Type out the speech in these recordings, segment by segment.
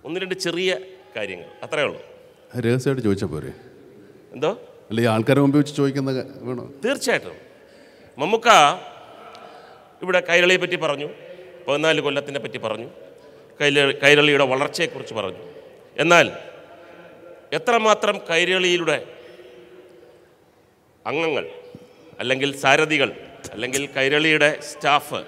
ഒന്ന് രണ്ട് ചെറിയ കാര്യങ്ങൾ അത്രേ ഉള്ളൂ രഹസ്യമായിട്ട് ചോദിച്ചാൽ പോരെ എന്തോ അല്ല ഈ ആൾക്കാരെ മുമ്പ് വെച്ച് ചോദിക്കുന്ന ക- വേണോ തീർച്ചയായിട്ടും മമ്മൂക്ക ഇവിടെ കൈരളിയെ പറ്റി പറഞ്ഞു പതിനാല് കൊല്ലത്തിനെ പറ്റി പറഞ്ഞു കൈല കൈരളിയുടെ വളർച്ചയെക്കുറിച്ച് പറഞ്ഞു എന്നാൽ എത്രമാത്രം കൈരളിയുടെ അംഗങ്ങൾ അല്ലെങ്കിൽ സാരഥികൾ അല്ലെങ്കിൽ കൈരളിയുടെ സ്റ്റാഫ്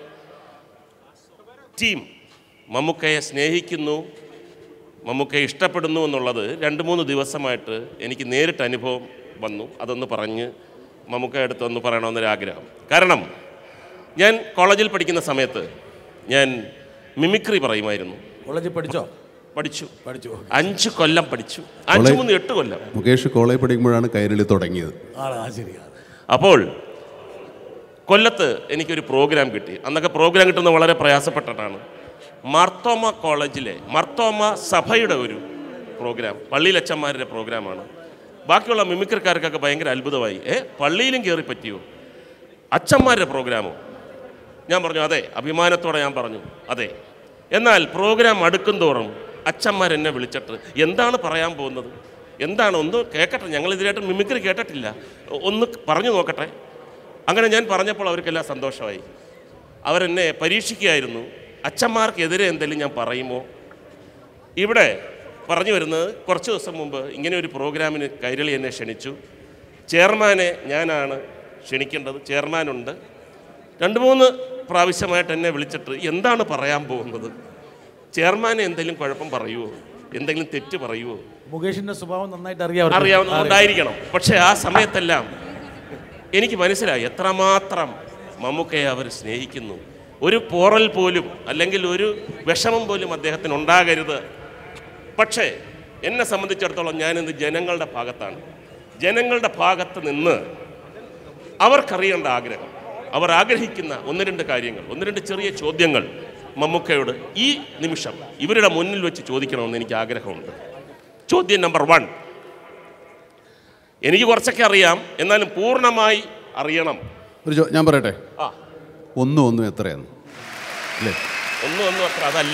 ടീം മമ്മൂക്കയെ സ്നേഹിക്കുന്നു മമ്മൂക്കയെ ഇഷ്ടപ്പെടുന്നു എന്നുള്ളത് രണ്ട് മൂന്ന് ദിവസമായിട്ട് എനിക്ക് നേരിട്ട് അനുഭവം വന്നു അതൊന്ന് പറഞ്ഞ് മമ്മൂക്ക അടുത്ത് ഒന്ന് പറയണമെന്നൊരാഗ്രഹം കാരണം ഞാൻ കോളേജിൽ പഠിക്കുന്ന സമയത്ത് ഞാൻ മിമിക്രി പറയുമായിരുന്നു കോളേജിൽ പഠിച്ചോ പഠിച്ചു പഠിച്ചു അഞ്ച് കൊല്ലം പഠിച്ചു അഞ്ച് മൂന്ന് എട്ട് കൊല്ലം മുകേഷ് കോളേജ് പഠിക്കുമ്പോഴാണ് കൈരളി തുടങ്ങിയത് ആണ് ആ ശരിയാണ് അപ്പോൾ കൊല്ലത്ത് എനിക്കൊരു പ്രോഗ്രാം കിട്ടി അന്നൊക്കെ പ്രോഗ്രാം കിട്ടുന്നത് വളരെ പ്രയാസപ്പെട്ടിട്ടാണ് മാർത്തോമ കോളേജിലെ മാർത്തോമ സഭയുടെ ഒരു പ്രോഗ്രാം പള്ളിയിലച്ചന്മാരുടെ പ്രോഗ്രാമാണ് ബാക്കിയുള്ള മിമിക്രിക്കാർക്കൊക്കെ ഭയങ്കര അത്ഭുതമായി ഏ പള്ളിയിലും കയറി പറ്റിയോ അച്ഛന്മാരുടെ പ്രോഗ്രാമോ ഞാൻ പറഞ്ഞു അതെ അഭിമാനത്തോടെ ഞാൻ പറഞ്ഞു അതെ എന്നാൽ പ്രോഗ്രാം അടുക്കും തോറും അച്ഛന്മാരെന്നെ വിളിച്ചിട്ട് എന്താണ് പറയാൻ പോകുന്നത് എന്താണ് ഒന്ന് കേൾക്കട്ടെ ഞങ്ങൾ ഇതിനായിട്ട് മിമിക്രി കേട്ടിട്ടില്ല ഒന്ന് പറഞ്ഞു നോക്കട്ടെ അങ്ങനെ ഞാൻ പറഞ്ഞപ്പോൾ അവർക്കെല്ലാം സന്തോഷമായി അവരെന്നെ പരീക്ഷിക്കുകയായിരുന്നു അച്ഛന്മാർക്കെതിരെ എന്തെങ്കിലും ഞാൻ പറയുമോ ഇവിടെ പറഞ്ഞു വരുന്നത് കുറച്ച് ദിവസം മുമ്പ് ഇങ്ങനെ ഒരു പ്രോഗ്രാമിന് കൈരളി എന്നെ ക്ഷണിച്ചു ചെയർമാനെ ഞാനാണ് ക്ഷണിക്കേണ്ടത് ചെയർമാനുണ്ട് രണ്ട് മൂന്ന് പ്രാവശ്യമായിട്ട് എന്നെ വിളിച്ചിട്ട് എന്താണ് പറയാൻ പോകുന്നത് ചെയർമാനെ എന്തെങ്കിലും കുഴപ്പം പറയുമോ എന്തെങ്കിലും തെറ്റ് പറയുമോ മുകേഷിന്റെ സ്വഭാവം നന്നായിട്ട് അറിയാം അറിയാവുന്നതുകൊണ്ടായിരിക്കണം പക്ഷേ ആ സമയത്തെല്ലാം എനിക്ക് മനസ്സിലായി എത്രമാത്രം മമ്മൂക്കയെ അവർ സ്നേഹിക്കുന്നു ഒരു പോറൽ പോലും അല്ലെങ്കിൽ ഒരു വിഷമം പോലും അദ്ദേഹത്തിന് ഉണ്ടാകരുത് പക്ഷേ എന്നെ സംബന്ധിച്ചിടത്തോളം ഞാനിന്ന് ജനങ്ങളുടെ ഭാഗത്താണ് ജനങ്ങളുടെ ഭാഗത്ത് നിന്ന് അവർക്കറിയേണ്ട ആഗ്രഹം അവർ ആഗ്രഹിക്കുന്ന ഒന്ന് രണ്ട് കാര്യങ്ങൾ ഒന്ന് രണ്ട് ചെറിയ ചോദ്യങ്ങൾ മമ്മൂക്കയോട് ഈ നിമിഷം ഇവരുടെ മുന്നിൽ വെച്ച് ചോദിക്കണമെന്ന് എനിക്ക് ആഗ്രഹമുണ്ട് ചോദ്യം നമ്പർ വൺ എനിക്ക് കുറച്ചൊക്കെ അറിയാം എന്നാലും പൂർണ്ണമായി അറിയണം ഒരു ചോ- ഞാൻ പറയട്ടെ ആ ഒന്നും ഒന്നും എത്രയാണ് അല്ലേ ഒന്നും ഒന്നും അത്ര അതല്ല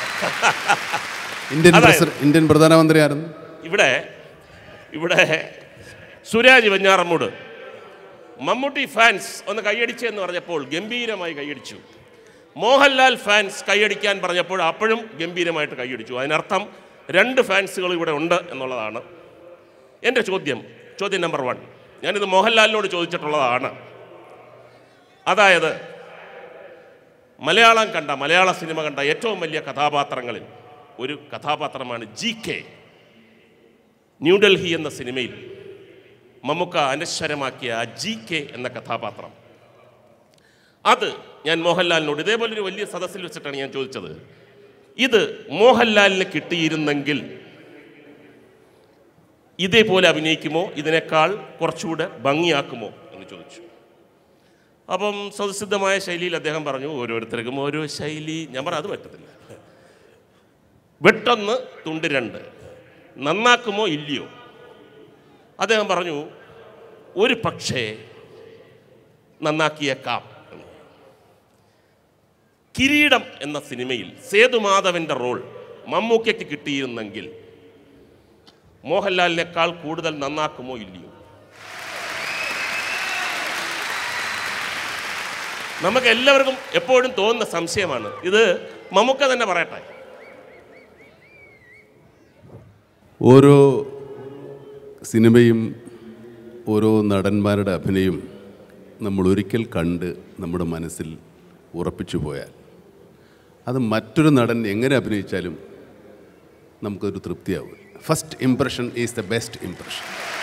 ഇന്ത്യൻ അതായത്- പ്രസിഡ- ഇന്ത്യൻ പ്രധാനമന്ത്രി ആയിരുന്നു ഇവിടെ ഇവിടെ സുരാജ് വെഞ്ഞാറമ്മൂട് മമ്മൂട്ടി ഫാൻസ് ഒന്ന് കൈയടിച്ച് എന്ന് പറഞ്ഞപ്പോൾ ഗംഭീരമായി കൈയടിച്ചു മോഹൻലാൽ ഫാൻസ് കൈയടിക്കാൻ പറഞ്ഞപ്പോൾ അപ്പോഴും ഗംഭീരമായിട്ട് കൈയടിച്ചു അതിനർത്ഥം രണ്ട് ഫാൻസുകൾ ഇവിടെ ഉണ്ട് എന്നുള്ളതാണ് എൻ്റെ ചോദ്യം ചോദ്യം നമ്പർ വൺ ഞാനിത് മോഹൻലാലിനോട് ചോദിച്ചിട്ടുള്ളതാണ് അതായത് മലയാളം കണ്ട മലയാള സിനിമ കണ്ട ഏറ്റവും വലിയ കഥാപാത്രങ്ങളിൽ ഒരു കഥാപാത്രമാണ് ജി കെ ന്യൂഡൽഹി എന്ന സിനിമയിൽ മമ്മൂക്ക അനശ്വരമാക്കിയ ആ ജി കെ എന്ന കഥാപാത്രം അത് ഞാൻ മോഹൻലാലിനോട് ഇതേപോലൊരു വലിയ സദസ്സിൽ വെച്ചിട്ടാണ് ഞാൻ ചോദിച്ചത് ഇത് മോഹൻലാലിന് കിട്ടിയിരുന്നെങ്കിൽ ഇതേപോലെ അഭിനയിക്കുമോ ഇതിനേക്കാൾ കുറച്ചുകൂടെ ഭംഗിയാക്കുമോ എന്ന് ചോദിച്ചു അപ്പം സ്വതസിദ്ധമായ ശൈലിയിൽ അദ്ദേഹം പറഞ്ഞു ഓരോരുത്തർക്കും ഓരോ ശൈലി ഞാൻ പറഞ്ഞു അത് പറ്റത്തില്ല വെട്ടൊന്ന് തുണ്ട് രണ്ട് നന്നാക്കുമോ ഇല്ലയോ അദ്ദേഹം പറഞ്ഞു ഒരു പക്ഷേ നന്നാക്കിയേക്കാം എന്ന്. കിരീടം എന്ന സിനിമയിൽ സേതുമാധവന്റെ റോൾ മമ്മൂക്കയ്ക്ക് കിട്ടിയിരുന്നെങ്കിൽ മോഹൻലാലിനേക്കാൾ കൂടുതൽ നന്നാക്കുമോ ഇല്ലയോ നമുക്ക് എല്ലാവർക്കും എപ്പോഴും തോന്നുന്ന സംശയമാണ് ഇത് മമ്മൂക്ക തന്നെ പറയട്ടെ ഓരോ സിനിമയും ഓരോ നടന്മാരുടെ അഭിനയം നമ്മൾ ഒരിക്കൽ കണ്ട് നമ്മുടെ മനസ്സിൽ ഉറപ്പിച്ചു പോയാൽ അത് മറ്റൊരു നടൻ എങ്ങനെ അഭിനയിച്ചാലും നമുക്കൊരു തൃപ്തിയാവും first impression is the best impression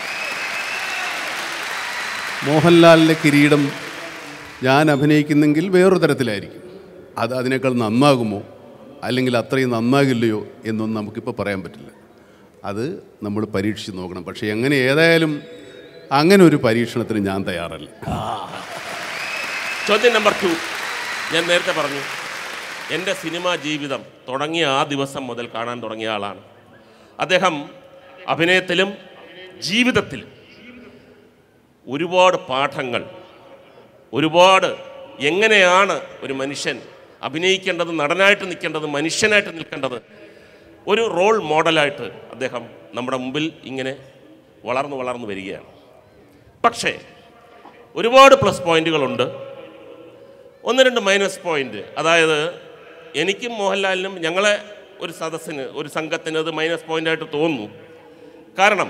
മോഹൻലാലിൻ്റെ കിരീടം ഞാൻ അഭിനയിക്കുന്നെങ്കിൽ വേറൊരു തരത്തിലായിരിക്കും അത് അതിനേക്കാൾ നന്നാകുമോ അല്ലെങ്കിൽ അത്രയും നന്നാകില്ലയോ എന്നൊന്നും നമുക്കിപ്പോൾ പറയാൻ പറ്റില്ല അത് നമ്മൾ പരീക്ഷിച്ച് നോക്കണം പക്ഷേ എങ്ങനെ ഏതായാലും അങ്ങനെ ഒരു പരീക്ഷണത്തിന് ഞാൻ തയ്യാറല്ല ചോദ്യം നമ്പർ ടു ഞാൻ നേരത്തെ പറഞ്ഞു എൻ്റെ സിനിമാ ജീവിതം തുടങ്ങിയ ആ ദിവസം മുതൽ കാണാൻ തുടങ്ങിയ ആളാണ് അദ്ദേഹം അഭിനയത്തിലും ജീവിതത്തിലും ഒരുപാട് പാഠങ്ങൾ ഒരുപാട് എങ്ങനെയാണ് ഒരു മനുഷ്യൻ അഭിനയിക്കേണ്ടത് നടനായിട്ട് നിൽക്കേണ്ടത് മനുഷ്യനായിട്ട് നിൽക്കേണ്ടത് ഒരു റോൾ മോഡലായിട്ട് അദ്ദേഹം നമ്മുടെ മുമ്പിൽ ഇങ്ങനെ വളർന്നു വളർന്നു വരികയാണ് പക്ഷേ ഒരുപാട് പ്ലസ് പോയിന്റുകളുണ്ട് ഒന്ന് രണ്ട് മൈനസ് പോയിന്റ് അതായത് എനിക്കും മോഹൻലാലിനും ഞങ്ങളെ ഒരു സദസ്സിന് ഒരു സംഘത്തിന് അത് മൈനസ് പോയിന്റായിട്ട് തോന്നുന്നു കാരണം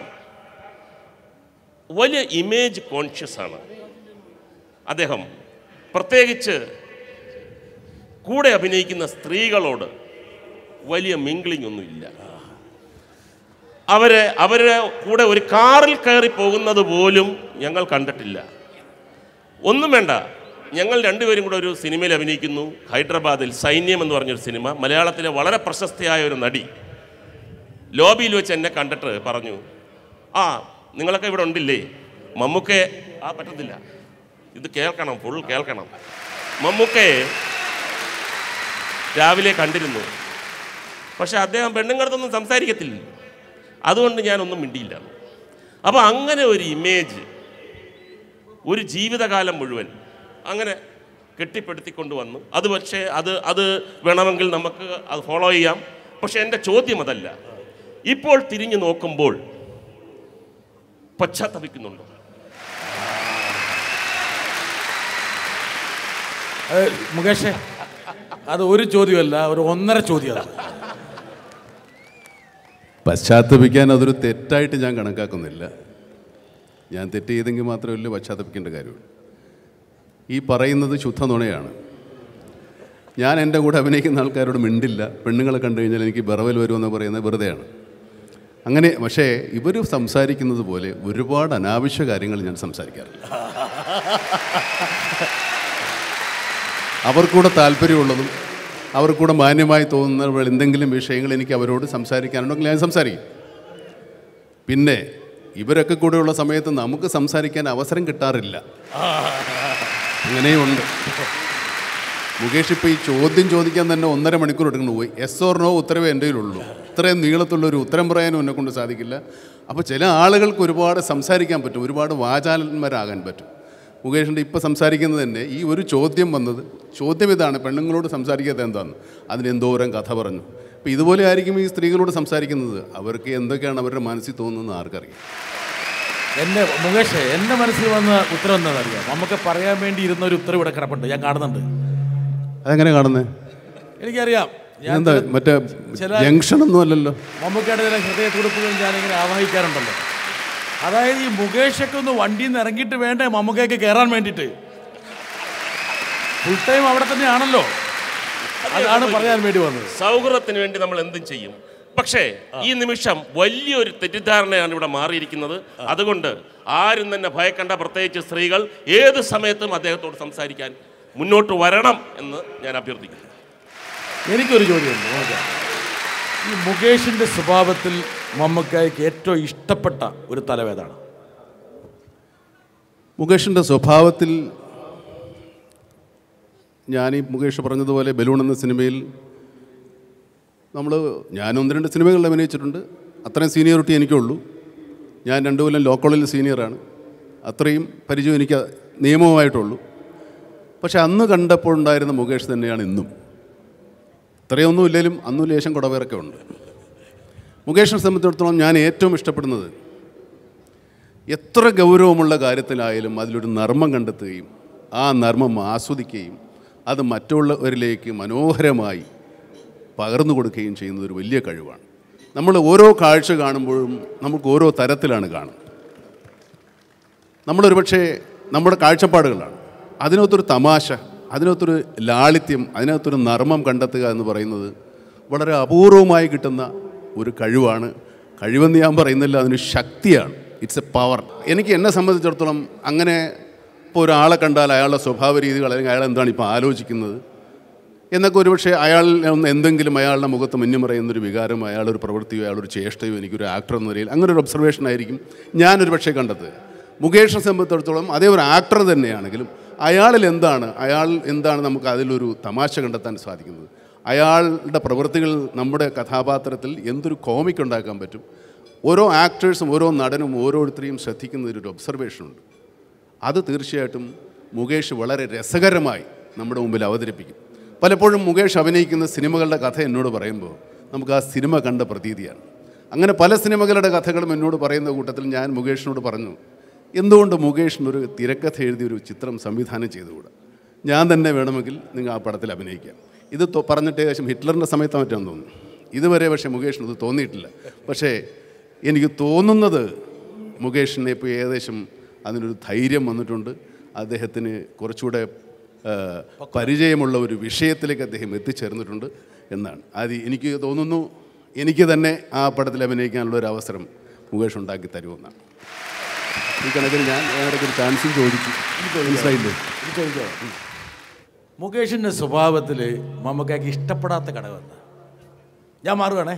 വലിയ ഇമേജ് കോൺഷ്യസ് ആണ് അദ്ദേഹം പ്രത്യേകിച്ച് കൂടെ അഭിനയിക്കുന്ന സ്ത്രീകളോട് വലിയ മിംഗ്ലിംഗ് ഒന്നുമില്ല അവരെ അവരെ കൂടെ ഒരു കാറിൽ കയറി പോകുന്നത് പോലും ഞങ്ങൾ കണ്ടിട്ടില്ല ഒന്നും വേണ്ട ഞങ്ങൾ രണ്ടുപേരും കൂടെ ഒരു സിനിമയിൽ അഭിനയിക്കുന്നു ഹൈദരാബാദിൽ സൈന്യം എന്ന് പറഞ്ഞൊരു സിനിമ മലയാളത്തിലെ വളരെ പ്രശസ്തയായ ഒരു നടി ലോബിയിൽ വെച്ച് എന്നെ കണ്ടിട്ട് പറഞ്ഞു ആ നിങ്ങളൊക്കെ ഇവിടെ ഉണ്ടില്ലേ മമ്മൂക്കെ ആ പറ്റത്തില്ല ഇത് കേൾക്കണം ഫുൾ കേൾക്കണം മമ്മൂക്കെ രാവിലെ കണ്ടിരുന്നു പക്ഷെ അദ്ദേഹം പെണ്ണുങ്ങളടുത്തൊന്നും സംസാരിക്കത്തില്ല അതുകൊണ്ട് ഞാനൊന്നും മിണ്ടിയില്ല അപ്പോൾ അങ്ങനെ ഒരു ഇമേജ് ഒരു ജീവിതകാലം മുഴുവൻ അങ്ങനെ കെട്ടിപ്പടുത്തിക്കൊണ്ട് വന്നു അത് പക്ഷേ അത് അത് വേണമെങ്കിൽ നമുക്ക് അത് ഫോളോ ചെയ്യാം പക്ഷെ എൻ്റെ ചോദ്യം അതല്ല ഇപ്പോൾ തിരിഞ്ഞു നോക്കുമ്പോൾ പശ്ചാത്തപിക്കുന്നുണ്ടോ അത് മുകേഷേ അത് ഒരു ചോദ്യമല്ല ഒരു ഒന്നര ചോദ്യം അത് പശ്ചാത്തപിക്കാൻ അതൊരു തെറ്റായിട്ട് ഞാൻ കണക്കാക്കുന്നില്ല ഞാൻ തെറ്റ് ചെയ്തെങ്കിൽ മാത്രമല്ല പശ്ചാത്തപിക്കേണ്ട കാര്യമുള്ളൂ ഈ പറയുന്നത് ശുദ്ധ നുണയാണ് ഞാൻ എൻ്റെ കൂടെ അഭിനയിക്കുന്ന ആൾക്കാരോട് മിണ്ടില്ല പെണ്ണുങ്ങളെ കണ്ടു കഴിഞ്ഞാൽ എനിക്ക് ബറവൽ വരുമെന്ന് പറയുന്നത് വെറുതെയാണ് അങ്ങനെ പക്ഷേ ഇവർ സംസാരിക്കുന്നത് പോലെ ഒരുപാട് അനാവശ്യ കാര്യങ്ങൾ ഞാൻ സംസാരിക്കാറില്ല അവർക്കൂടെ താല്പര്യമുള്ളതും അവർക്കൂടെ മാന്യമായി തോന്നുന്ന എന്തെങ്കിലും വിഷയങ്ങൾ എനിക്ക് അവരോട് സംസാരിക്കാനുണ്ടെങ്കിൽ ഞാൻ സംസാരിക്കും പിന്നെ ഇവരൊക്കെ കൂടെയുള്ള സമയത്ത് നമുക്ക് സംസാരിക്കാൻ അവസരം കിട്ടാറില്ല അങ്ങനെയുണ്ട് മുകേഷ് ഇപ്പോൾ ഈ ചോദ്യം ചോദിക്കാൻ തന്നെ ഒന്നര മണിക്കൂർ എടുക്കുന്നു പോയി എസ് ഓർ നോ ഉത്തരവേ എൻ്റെ കയ്യിലുള്ളൂ ഇത്രയും നീളത്തുള്ള ഒരു ഉത്തരം പറയാനും എന്നെ കൊണ്ട് സാധിക്കില്ല അപ്പോൾ ചില ആളുകൾക്ക് ഒരുപാട് സംസാരിക്കാൻ പറ്റും ഒരുപാട് വാചാലന്മാരാകാൻ പറ്റും മുകേഷിൻ്റെ ഇപ്പോൾ സംസാരിക്കുന്നത് തന്നെ ഈ ഒരു ചോദ്യം വന്നത് ചോദ്യം ഇതാണ് പെണ്ണുങ്ങളോട് സംസാരിക്കാത്ത എന്താണ് അതിന് എന്തോരം കഥ പറഞ്ഞു അപ്പോൾ ഇതുപോലെ ആയിരിക്കും ഈ സ്ത്രീകളോട് സംസാരിക്കുന്നത് അവർക്ക് എന്തൊക്കെയാണ് അവരുടെ മനസ്സിൽ തോന്നുന്നത് ആർക്കറിയാം എൻ്റെ മുകേഷേ എൻ്റെ മനസ്സിൽ വന്ന ഉത്തരം എന്താണെന്നറിയാം നമുക്ക് പറയാൻ വേണ്ടി ഇരുന്ന ഒരു ഉത്തരവ് ഇവിടെ കിടപ്പുണ്ട് ഞാൻ കാണുന്നുണ്ട് അതെങ്ങനെ കാണുന്നത് എനിക്കറിയാം ഞാൻ എന്താ മറ്റേ ചില- ജംഗ്ഷനൊന്നും അല്ലല്ലോ മമ്മൂക്കയുടെ ചില ഹൃദയ തുടുപ്പുകൾ ഞാനിങ്ങനെ ആവാഹിക്കാറുണ്ടല്ലോ അതായത് ഈ മുകേഷൊക്കെ ഒന്ന് വണ്ടിയിൽ നിന്ന് ഇറങ്ങിയിട്ട് വേണ്ടേ മമ്മൂക്കയ്ക്ക് കയറാൻ വേണ്ടിയിട്ട് ഫുൾ ടൈം അവിടെ തന്നെയാണല്ലോ അതാണ് പറയാൻ വേണ്ടി വന്നത് സൗഹൃദത്തിന് വേണ്ടി നമ്മൾ എന്തും ചെയ്യും പക്ഷേ ഈ നിമിഷം വലിയൊരു തെറ്റിദ്ധാരണയാണ് ഇവിടെ മാറിയിരിക്കുന്നത് അതുകൊണ്ട് ആരും തന്നെ ഭയക്കണ്ട പ്രത്യേകിച്ച് സ്ത്രീകൾ ഏത് സമയത്തും അദ്ദേഹത്തോട് സംസാരിക്കാൻ മുന്നോട്ട് വരണം എന്ന് ഞാൻ അഭ്യർത്ഥിക്കുന്നു എനിക്കൊരു ചോദ്യമുണ്ട് മമ്മൂക്ക ഈ മുകേഷിൻ്റെ സ്വഭാവത്തിൽ മമ്മൂക്കായ്ക്ക് ഏറ്റവും ഇഷ്ടപ്പെട്ട ഒരു തലവേദാണ് മുകേഷിൻ്റെ സ്വഭാവത്തിൽ ഞാൻ ഈ മുകേഷ് പറഞ്ഞതുപോലെ ബലൂൺ എന്ന സിനിമയിൽ നമ്മൾ ഞാൻ ഒന്ന് രണ്ട് സിനിമകളിൽ അഭിനയിച്ചിട്ടുണ്ട് അത്രയും സീനിയോറിറ്റി എനിക്കുള്ളൂ ഞാൻ രണ്ടു കൊല്ലം ലോ കോളേജിൽ സീനിയറാണ് അത്രയും പരിചയം എനിക്ക് നിയമവുമായിട്ടുള്ളൂ പക്ഷെ അന്ന് കണ്ടപ്പോൾ ഉണ്ടായിരുന്ന മുകേഷ് തന്നെയാണ് ഇന്നും ഇത്രയൊന്നും ഇല്ലെങ്കിലും അന്നും ലേശം കുടവേറൊക്കെ ഉണ്ട് മുകേഷിനെ സംബന്ധിച്ചിടത്തോളം ഞാൻ ഏറ്റവും ഇഷ്ടപ്പെടുന്നത് എത്ര ഗൗരവമുള്ള കാര്യത്തിലായാലും അതിലൊരു നർമ്മം കണ്ടെത്തുകയും ആ നർമ്മം ആസ്വദിക്കുകയും അത് മറ്റുള്ളവരിലേക്ക് മനോഹരമായി പകർന്നു കൊടുക്കുകയും ചെയ്യുന്നത് ഒരു വലിയ കഴിവാണ് നമ്മൾ ഓരോ കാഴ്ച കാണുമ്പോഴും നമുക്ക് ഓരോ തരത്തിലാണ് കാണുന്നത് നമ്മളൊരു പക്ഷേ നമ്മുടെ കാഴ്ചപ്പാടുകളാണ് അതിനകത്തൊരു തമാശ അതിനകത്തൊരു ലാളിത്യം അതിനകത്തൊരു നർമ്മം കണ്ടെത്തുക എന്ന് പറയുന്നത് വളരെ അപൂർവമായി കിട്ടുന്ന ഒരു കഴിവാണ് കഴിവെന്ന് ഞാൻ പറയുന്നില്ല അതിന് ശക്തിയാണ് ഇറ്റ്സ് എ പവർ എനിക്ക് എന്നെ സംബന്ധിച്ചിടത്തോളം അങ്ങനെ ഇപ്പോൾ ഒരാളെ കണ്ടാൽ അയാളുടെ സ്വഭാവ രീതികൾ അല്ലെങ്കിൽ അയാൾ എന്താണ് ഇപ്പോൾ ആലോചിക്കുന്നത് എന്നൊക്കെ ഒരുപക്ഷെ അയാൾ ഒന്ന് എന്തെങ്കിലും അയാളുടെ മുഖത്ത് മിന്നിമറയുന്നൊരു വികാരം അയാളൊരു പ്രവൃത്തിയോ അയാളൊരു ചേഷ്ടയോ എനിക്കൊരു ആക്ടർ എന്ന നിലയിൽ അങ്ങനെ ഒരു ഒബ്സർവേഷൻ ആയിരിക്കും ഞാനൊരു പക്ഷേ കണ്ടത് മുകേഷിനെ സംബന്ധിച്ചിടത്തോളം അതേ ഒരു ആക്ടർ തന്നെയാണെങ്കിലും അയാളിൽ എന്താണ് അയാൾ എന്താണ് നമുക്ക് അതിലൊരു തമാശ കണ്ടെത്താൻ സാധിക്കുന്നത് അയാളുടെ പ്രവൃത്തികൾ നമ്മുടെ കഥാപാത്രത്തിൽ എന്തൊരു കോമിക് ഉണ്ടാക്കാൻ പറ്റും ഓരോ ആക്ടേഴ്സും ഓരോ നടനും ഓരോരുത്തരെയും ശ്രദ്ധിക്കുന്നതിലൊരു ഒബ്സർവേഷനുണ്ട് അത് തീർച്ചയായിട്ടും മുകേഷ് വളരെ രസകരമായി നമ്മുടെ മുമ്പിൽ അവതരിപ്പിക്കും പലപ്പോഴും മുകേഷ് അഭിനയിക്കുന്ന സിനിമകളുടെ കഥ എന്നോട് പറയുമ്പോൾ നമുക്ക് ആ സിനിമ കണ്ട പ്രതീതിയാണ് അങ്ങനെ പല സിനിമകളുടെ കഥകളും എന്നോട് പറയുന്ന കൂട്ടത്തിൽ ഞാൻ മുകേഷിനോട് പറഞ്ഞു എന്തുകൊണ്ട് മുകേഷിനൊരു തിരക്കഥ എഴുതി ഒരു ചിത്രം സംവിധാനം ചെയ്തുകൂടാ ഞാൻ തന്നെ വേണമെങ്കിൽ നിങ്ങൾ ആ പടത്തിൽ അഭിനയിക്കാം ഇത് തൊ- പറഞ്ഞിട്ട് ഏകദേശം ഹിറ്റ്ലറിൻ്റെ സമയത്ത് മറ്റാന്ന് തോന്നുന്നു ഇതുവരെ പക്ഷേ മുകേഷിന് ഇത് തോന്നിയിട്ടില്ല പക്ഷേ എനിക്ക് തോന്നുന്നത് മുകേഷിനെ ഇപ്പോൾ ഏകദേശം അതിനൊരു ധൈര്യം വന്നിട്ടുണ്ട് അദ്ദേഹത്തിന് കുറച്ചുകൂടെ ആ, പരിചയമുള്ള ഒരു വിഷയത്തിലേക്ക് അദ്ദേഹം എത്തിച്ചേർന്നിട്ടുണ്ട് എന്നാണ് അത് എനിക്ക് തോന്നുന്നു എനിക്ക് തന്നെ ആ പടത്തിൽ അഭിനയിക്കാനുള്ള ഒരു അവസരം മുകേഷ് ഉണ്ടാക്കി തരുമെന്നാണ് ഈ കണക്കിന് ഞാൻ ഇടയ്ക്ക് ഒരു ചാൻസും ചോദിച്ചു മനസ്സിലായില്ലേ ഇത് ചോദിച്ചോ മുകേഷിൻ്റെ സ്വഭാവത്തിൽ മമ്മൂക്കയ്ക്ക് ഇഷ്ടപ്പെടാത്ത ഘടകം എന്താ ഞാൻ മാറുകയാണേ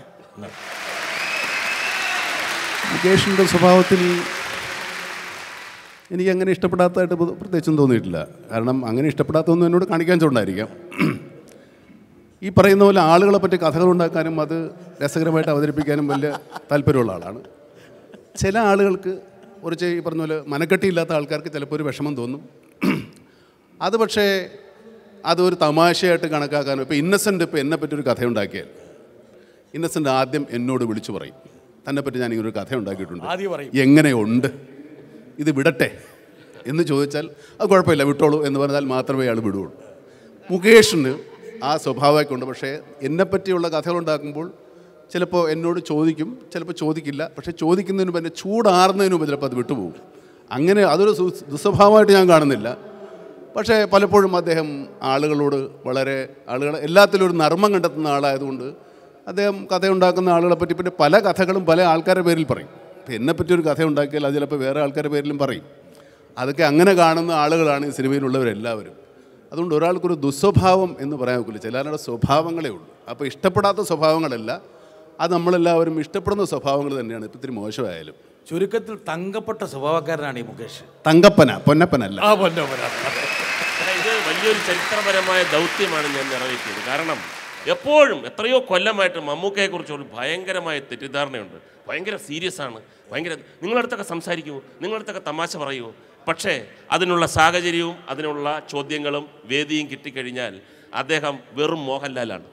മുകേഷിൻ്റെ സ്വഭാവത്തിൽ എനിക്ക് അങ്ങനെ ഇഷ്ടപ്പെടാത്തതായിട്ട് പ്ര- പ്രത്യേകിച്ചും തോന്നിയിട്ടില്ല കാരണം അങ്ങനെ ഇഷ്ടപ്പെടാത്തൊന്നും എന്നോട് കാണിക്കാൻ ചോണ്ടായിരിക്കാം ഈ പറയുന്ന പോലെ ആളുകളെ പറ്റി കഥകൾ ഉണ്ടാക്കാനും അത് രസകരമായിട്ട് അവതരിപ്പിക്കാനും വലിയ താല്പര്യമുള്ള ആളാണ് ചില ആളുകൾക്ക് കുറച്ച് ഈ പറഞ്ഞ പോലെ മനക്കെട്ടിയില്ലാത്ത ആൾക്കാർക്ക് ചിലപ്പോൾ ഒരു വിഷമം തോന്നും അത് പക്ഷേ അതൊരു തമാശയായിട്ട് കണക്കാക്കാനും ഇപ്പോൾ ഇന്നസെൻ്റ് ഇപ്പോൾ എന്നെ പറ്റി ഒരു കഥയുണ്ടാക്കിയാൽ ഇന്നസെൻ്റ് ആദ്യം എന്നോട് വിളിച്ചു പറയും തന്നെ പറ്റി ഞാൻ ഇങ്ങനെ ഒരു കഥ ഉണ്ടാക്കിയിട്ടുണ്ട് ആദ്യം പറയും എങ്ങനെയുണ്ട് ഇത് വിടട്ടെ എന്ന് ചോദിച്ചാൽ അത് കുഴപ്പമില്ല വിട്ടോളൂ എന്ന് പറഞ്ഞാൽ മാത്രമേ അയാൾ വിടുകയുള്ളൂ മുകേഷിന് ആ സ്വഭാവമൊക്കെ ഉണ്ട് പക്ഷേ എന്നെപ്പറ്റിയുള്ള കഥകളുണ്ടാക്കുമ്പോൾ ചിലപ്പോൾ എന്നോട് ചോദിക്കും ചിലപ്പോൾ ചോദിക്കില്ല പക്ഷേ ചോദിക്കുന്നതിന് മുമ്പ് എന്നെ ചൂടാറുന്നതിന് മുമ്പ് ചിലപ്പോൾ അത് വിട്ടുപോകും അങ്ങനെ അതൊരു സു- ദുസ്വഭാവമായിട്ട് ഞാൻ കാണുന്നില്ല പക്ഷേ പലപ്പോഴും അദ്ദേഹം ആളുകളോട് വളരെ ആളുകൾ എല്ലാത്തിലും ഒരു നർമ്മം കണ്ടെത്തുന്ന ആളായതുകൊണ്ട് അദ്ദേഹം കഥയുണ്ടാക്കുന്ന ആളുകളെ പറ്റി പിന്നെ പല കഥകളും പല ആൾക്കാരുടെ പേരിൽ പറയും ഇപ്പം എന്നെപ്പറ്റി ഒരു കഥ ഉണ്ടാക്കിയാൽ അത് ചിലപ്പോൾ വേറെ ആൾക്കാരുടെ പേരിലും പറയും അതൊക്കെ അങ്ങനെ കാണുന്ന ആളുകളാണ് ഈ സിനിമയിലുള്ളവരെല്ലാവരും അതുകൊണ്ട് ഒരാൾക്കൊരു ദുസ്വഭാവം എന്ന് പറയാൻ ഒക്കില്ല ചിലരുടെ സ്വഭാവങ്ങളേ ഉള്ളൂ അപ്പോൾ ഇഷ്ടപ്പെടാത്ത സ്വഭാവങ്ങളല്ല അത് നമ്മളെല്ലാവരും ഇഷ്ടപ്പെടുന്ന സ്വഭാവങ്ങൾ തന്നെയാണ് ഇപ്പം ഇത്തിരി മോശമായാലും ചുരുക്കത്തിൽ തങ്കപ്പെട്ട സ്വഭാവക്കാരനാണ് ഈ മുകേഷ് തങ്കപ്പന പൊന്നപ്പനല്ല ആ പൊന്നോ പൊന്നോ. അല്ല, ഇത് വലിയൊരു ചരിത്രപരമായ ദൗത്യമാണ് ഞാൻ നിറവേറ്റിയത് കാരണം എപ്പോഴും എത്രയോ കൊല്ലമായിട്ട് മമ്മൂക്കയെക്കുറിച്ച് ഒരു ഭയങ്കരമായ തെറ്റിദ്ധാരണയുണ്ട് ഭയങ്കര സീരിയസ് ആണ് ഭയങ്കര നിങ്ങളടുത്തൊക്കെ സംസാരിക്കുമോ നിങ്ങളടുത്തൊക്കെ തമാശ പറയുമോ പക്ഷേ അതിനുള്ള സാഹചര്യവും അതിനുള്ള ചോദ്യങ്ങളും വേദിയും കിട്ടിക്കഴിഞ്ഞാൽ അദ്ദേഹം വെറും മോഹൻലാലാണ്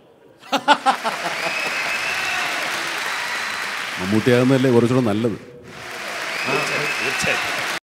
മമ്മൂട്ടിയാകുന്നതല്ലേ കുറച്ചുകൂടെ നല്ലത് തീർച്ചയായും